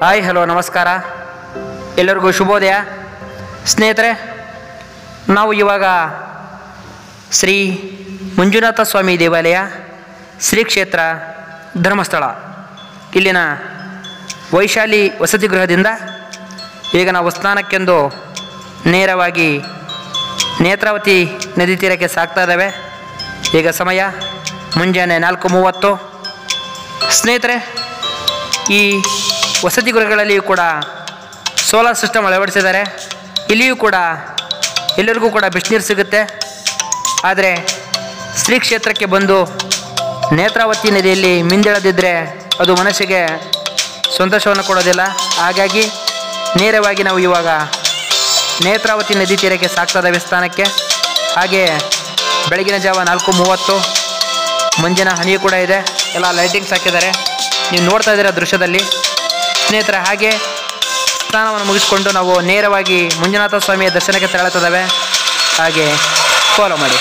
hi hello ನಮಸ್ಕಾರ ಎಲ್ಲರಿಗೂ ಶುಭೋದಯ ಸ್ನೇಹಿತರೆ ನಾವು ಇವಾಗ ಶ್ರೀ ಮಂಜುನಾಥ ಸ್ವಾಮಿ ದೇವಾಲಯ ಶ್ರೀ ಕ್ಷೇತ್ರ ಧರ್ಮಸ್ಥಳ ಇಲ್ಲಿನ ವೈಶಾಲಿ ವಸತಿ ಗೃಹದಿಂದ ಈಗ ನಾವು ಸ್ನಾನಕ್ಕೆಂದು ನೇರವಾಗಿ ನೇತ್ರಾವತಿ ನದಿ ತೀರಕ್ಕೆ ಸಾಗ್ತಾ ಇದ್ದಾವೆ ಈಗ ಸಮಯ ಮುಂಜಾನೆ ನಾಲ್ಕು ಮೂವತ್ತು ಸ್ನೇಹಿತರೆ ಈ ವಸತಿ ಗೃಹಗಳಲ್ಲಿಯೂ ಕೂಡ ಸೋಲಾರ್ ಸಿಸ್ಟಮ್ ಅಳವಡಿಸಿದ್ದಾರೆ ಇಲ್ಲಿಯೂ ಕೂಡ ಎಲ್ಲರಿಗೂ ಕೂಡ ಬಿಸಿನೀರು ಸಿಗುತ್ತೆ ಆದರೆ ಶ್ರೀ ಕ್ಷೇತ್ರಕ್ಕೆ ಬಂದು ನೇತ್ರಾವತಿ ನದಿಯಲ್ಲಿ ಮಿಂದೆಳೆದಿದ್ದರೆ ಅದು ಮನಸ್ಸಿಗೆ ಸಂತೋಷವನ್ನು ಕೊಡೋದಿಲ್ಲ ಹಾಗಾಗಿ ನೇರವಾಗಿ ನಾವು ಇವಾಗ ನೇತ್ರಾವತಿ ನದಿ ತೀರಕ್ಕೆ ಸಾಗ್ತಾ ಇದ್ದಾವೆ ಸ್ಥಾನಕ್ಕೆ ಹಾಗೆ ಬೆಳಗಿನ ಜಾವ ನಾಲ್ಕು ಮೂವತ್ತು ಮಂಜಿನ ಹನಿ ಕೂಡ ಇದೆ ಎಲ್ಲ ಲೈಟಿಂಗ್ಸ್ ಹಾಕಿದ್ದಾರೆ ನೀವು ನೋಡ್ತಾ ಇದ್ದೀರಾ ದೃಶ್ಯದಲ್ಲಿ ಸ್ನೇಹಿತರೆ ಹಾಗೆ ಸ್ನಾನವನ್ನು ಮುಗಿಸ್ಕೊಂಡು ನಾವು ನೇರವಾಗಿ ಮಂಜುನಾಥ ಸ್ವಾಮಿಯ ದರ್ಶನಕ್ಕೆ ತೆರಳುತ್ತಿದ್ದಾವೆ ಹಾಗೆ ಫಾಲೋ ಮಾಡಿ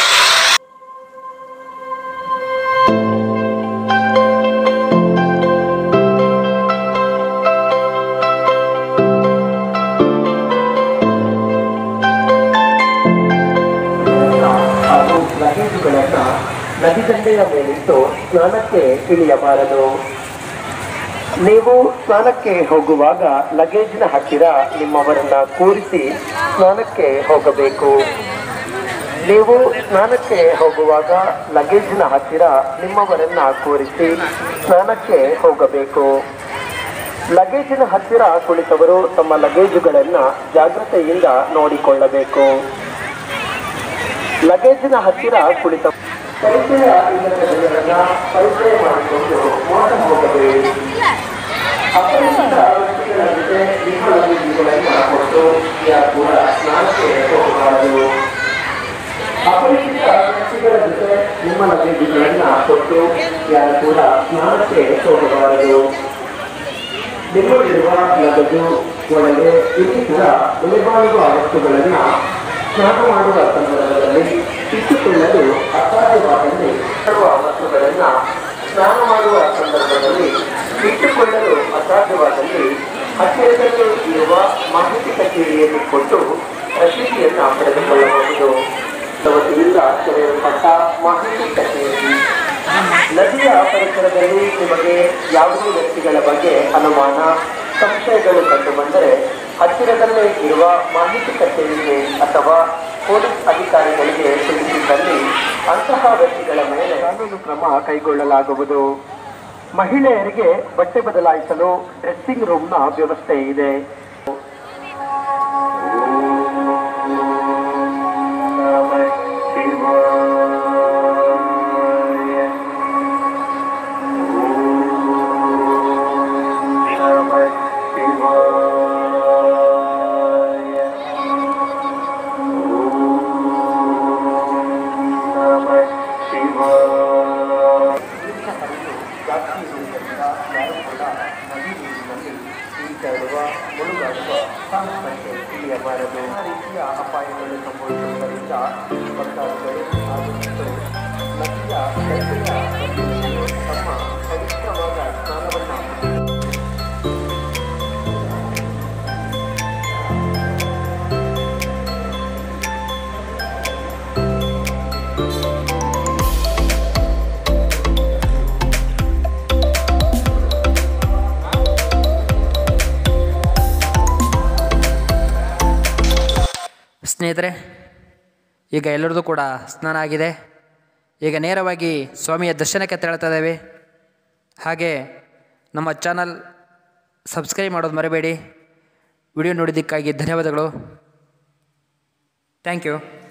ಹಾಗೂ ಲಗೇಜುಗಳನ್ನ ನದಿ ದಂಡೆಯ ಮೇಲಿಟ್ಟು ಸ್ನಾನಕ್ಕೆ ಇಳಿಯಬಾರದು ನೀವು ಸ್ನಾನಕ್ಕೆ ಹೋಗುವಾಗ ಲಗೇಜ್ನ ಹತ್ತಿರ ನಿಮ್ಮವರನ್ನ ಕೂರಿಸಿ ಸ್ನಾನಕ್ಕೆ ಹೋಗಬೇಕು ನೀವು ಸ್ನಾನಕ್ಕೆ ಹೋಗುವಾಗ ಲಗೇಜ್ನ ಹತ್ತಿರ ನಿಮ್ಮವರನ್ನ ಕೂರಿಸಿ ಸ್ನಾನಕ್ಕೆ ಹೋಗಬೇಕು ಲಗೇಜಿನ ಹತ್ತಿರ ಕುಳಿತವರು ತಮ್ಮ ಲಗೇಜುಗಳನ್ನ ಜಾಗ್ರತೆಯಿಂದ ನೋಡಿಕೊಳ್ಳಬೇಕು ಲಗೇಜಿನ ಹತ್ತಿರ ಕುಳಿತ ಪರಿಚಯ ಇಲ್ಲದ ಜನರನ್ನ ಪರಿಚಯ ಮಾಡಿಕೊಂಡು ಮೋಸ ಹೋಗಬೇಡಿ ಅಪರಿಚಿತ ವ್ಯಕ್ತಿಗಳ ಜೊತೆ ನಿಮ್ಮ ಲಗೇಜುಗಳನ್ನ ಕೊಟ್ಟು ಯಾರು ಕೂಡ ಸ್ನಾನಕ್ಕೆ ಹೋಗಬಾರದು ಅಪರಿಚಿತ ವ್ಯಕ್ತಿಗಳ ಜೊತೆ ನಿಮ್ಮ ಲಗೇಜುಗಳನ್ನ ಕೊಟ್ಟು ಯಾರು ಕೂಡ ಸ್ನಾನಕ್ಕೆ ಹೋಗಬಾರದು ನಿಮ್ಮಲ್ಲಿರುವ ನಗದು ಒಳಗೆ ಇನ್ನಿತರ ಬೆಲೆಬಾಳುವ ವಸ್ತುಗಳನ್ನ ಸ್ನಾನ ಮಾಡುವ ಸಂದರ್ಭದಲ್ಲಿ ಇಟ್ಟುಕೊಳ್ಳಲು ಅಸಾಧ್ಯವಾದಲ್ಲಿ ಇರುವ ವಸ್ತುಗಳನ್ನ ಸ್ನಾನ ಮಾಡುವ ಸಂದರ್ಭದಲ್ಲಿ ಇಟ್ಟುಕೊಳ್ಳಲು ಅಸಾಧ್ಯವಾದಲ್ಲಿ ಹತ್ತಿರದಲ್ಲಿ ಇರುವ ಮಾಹಿತಿ ಕಚೇರಿಯಲ್ಲಿ ಕೊಟ್ಟು ರಸೀದಿಯನ್ನ ಪಡೆದುಕೊಳ್ಳಬಹುದು ವತಿಯಿಂದ ತೆರೆಯಲ್ಪಟ್ಟ ಮಾಹಿತಿ ಕಚೇರಿ ನದಿಯ ಪರಿಸರದಲ್ಲಿ ನಿಮಗೆ ಯಾವುದೇ ವ್ಯಕ್ತಿಗಳ ಬಗ್ಗೆ ಅನುಮಾನ ಸಂಶಯಗಳು ಕಂಡುಬಂದರೆ ಹತ್ತಿರದಲ್ಲೇ ಇರುವ ಮಾಹಿತಿ ಕಚೇರಿಗೆ ಅಥವಾ ಪೊಲೀಸ್ ಅಧಿಕಾರಿಗಳಿಗೆ ತಿಳಿಸಿದ್ದಲ್ಲಿ ಅಂತಹ ವ್ಯಕ್ತಿಗಳ ಮೇಲೆ ಕಾನೂನು ಕ್ರಮ ಕೈಗೊಳ್ಳಲಾಗುವುದು ಮಹಿಳೆಯರಿಗೆ ಬಟ್ಟೆ ಬದಲಾಯಿಸಲು ಡ್ರೆಸ್ಸಿಂಗ್ ರೂಮ್ನ ವ್ಯವಸ್ಥೆ ಇದೆ ಮುಳುಗಾಡುವ ಸಾಹಸಕ್ಕೆ ಇಳಿಯಬಾರದು ಆ ರೀತಿಯ ಅಪಾಯಗಳು ಸಂಭವಿಸುವುದರಿಂದ ಭಕ್ತಾದಿಗಳು ಆದಷ್ಟು ನದಿಯ ದಂಡೆಯ ಬದಿಯಲ್ಲಿ ತಮ್ಮ ಪವಿತ್ರವಾದ ಸ್ನಾನವನ್ನು ಸ್ನೇಹಿತರೆ ಈಗ ಎಲ್ಲರದು ಕೂಡ ಸ್ನಾನ ಆಗಿದೆ ಈಗ ನೇರವಾಗಿ ಸ್ವಾಮಿಯ ದರ್ಶನಕ್ಕೆ ತೆರಳ್ತಾ ಇದ್ದೇವೆ ಹಾಗೆ ನಮ್ಮ ಚಾನಲ್ ಸಬ್ಸ್ಕ್ರೈಬ್ ಮಾಡೋದು ಮರಿಬೇಡಿ ವಿಡಿಯೋ ನೋಡಿದ್ದಕ್ಕಾಗಿ ಧನ್ಯವಾದಗಳು ಥ್ಯಾಂಕ್ ಯು